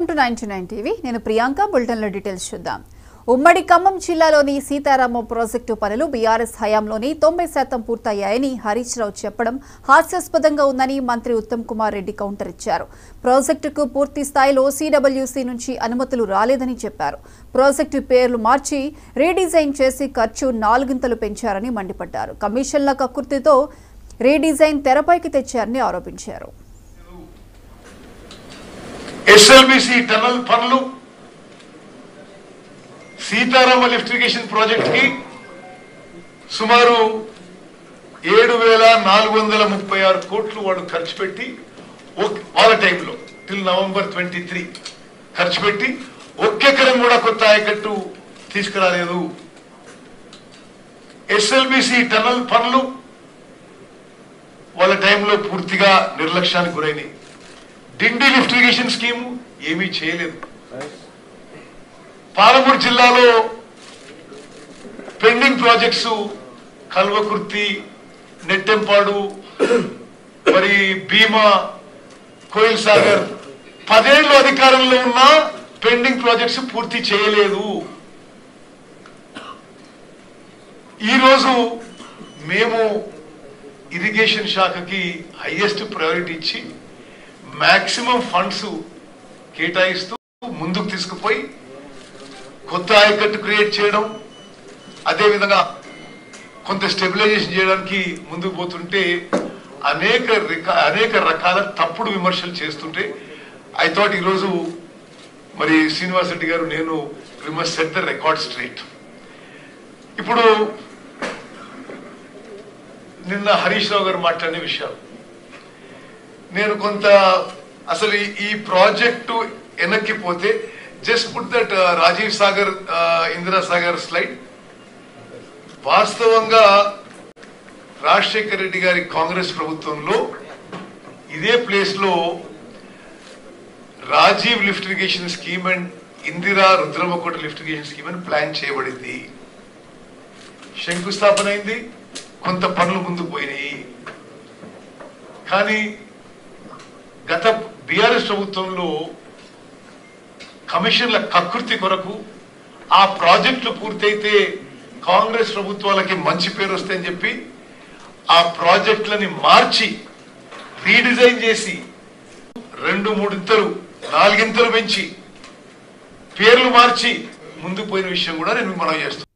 to ninety nine TV నేను ప్రియాంక బులెటిన్లో details చూద్దాం ఉమ్మడి ఖమ్మం జిల్లాలోని సీతారామ ప్రాజెక్టు పనులు బీఆర్ఎస్ హయాంలోని తొంభై శాతం పూర్తయ్యాయని హరీష్ రావు చెప్పడం హాస్యాస్పదంగా ఉందని మంత్రి ఉత్తమ్ కుమార్ రెడ్డి కౌంటర్ ఇచ్చారు ప్రాజెక్టుకు పూర్తి స్థాయిలో సీడబ్ల్యూసీ నుంచి అనుమతులు రాలేదని చెప్పారు ప్రాజెక్టు పేర్లు మార్చి రీడిజైన్ చేసి ఖర్చు నాలుగింతలు పెంచారని మండిపడ్డారు కమిషన్ల కక్కుర్తితో రీడిజైన్ తెరపైకి తెచ్చారని ఆరోపించారు ఎస్ఎల్బిసి టనల్ పనులు సీతారామ లిఫ్టిగేషన్ ప్రాజెక్ట్ కి సుమారు ఏడు వేల నాలుగు వందల ముప్పై ఆరు కోట్లు వాళ్ళు ఖర్చు పెట్టి ఒక్- వాళ్ళ టైంలో టిల్ నవంబర్ ట్వంటీ త్రీ ఖర్చు పెట్టి ఒక్కెకరం కూడా కొత్త ఆయకట్టు తీసుకురాలేదు ఎస్ఎల్బిసి టనల్ పనులు వాళ్ళ టైంలో పూర్తిగా నిర్లక్ష్యానికి గురైనాయి డిండి లిఫ్ట్ ఇరిగేషన్ స్కీమ్ ఏమీ చేయలేదు పాలమూరు జిల్లాలో పెండింగ్ ప్రాజెక్ట్స్ కల్వకుర్తి నెట్టెంపాడు మరి భీమా కోయిల్ సాగర్ పదేళ్ళు అధికారంలో ఉన్న పెండింగ్ ప్రాజెక్ట్స్ పూర్తి చేయలేదు ఈరోజు మేము ఇరిగేషన్ శాఖకి హైయెస్ట్ ప్రయారిటీ ఇచ్చి మాక్సిమం ఫండ్స్ కేటాయిస్తూ ముందుకు తీసుకుపోయి కొత్త ఆయకట్టు క్రియేట్ చేయడం అదేవిధంగా కొంత స్టెబిలైజేషన్ చేయడానికి ముందుకు పోతుంటే అనేక రిక- అనేక రకాల తప్పుడు విమర్శలు చేస్తుంటే ఐ థాట్ ఈరోజు మరి శ్రీనివాస్ రెడ్డి గారు నేను we must set the record straight ఇప్పుడు నిన్న హరీష్ రావు గారు మాట్లాడిన విషయాలు నేను కొంత అసలు ఈ- ఈ ప్రాజెక్టు వెనక్కి పోతే just put that Rajiv Sagar Indira Sagar slide వాస్తవంగా రాజశేఖర్ రెడ్డి గారి కాంగ్రెస్ ప్రభుత్వంలో ఇదే ప్లేస్ లో Rajiv lift irrigation scheme and Indira Rudramakota lift irrigation scheme అని ప్లాన్ చేయబడింది శంకుస్థాపన అయింది కొంత పనులు ముందుకు పోయినాయి కానీ గత బీఆర్ఎస్ ప్రభుత్వంలో కమిషన్ల కకృతి కొరకు ఆ ప్రాజెక్టులు పూర్తయితే కాంగ్రెస్ ప్రభుత్వాలకి మంచి పేరు వస్తాయని చెప్పి ఆ ప్రాజెక్టులని మార్చి రీడిజైన్ చేసి రెండు మూడింతలు నాలుగింతలు పెంచి పేర్లు మార్చి ముందుకు పోయిన విషయం కూడా నేను మనం చేస్తున్నాను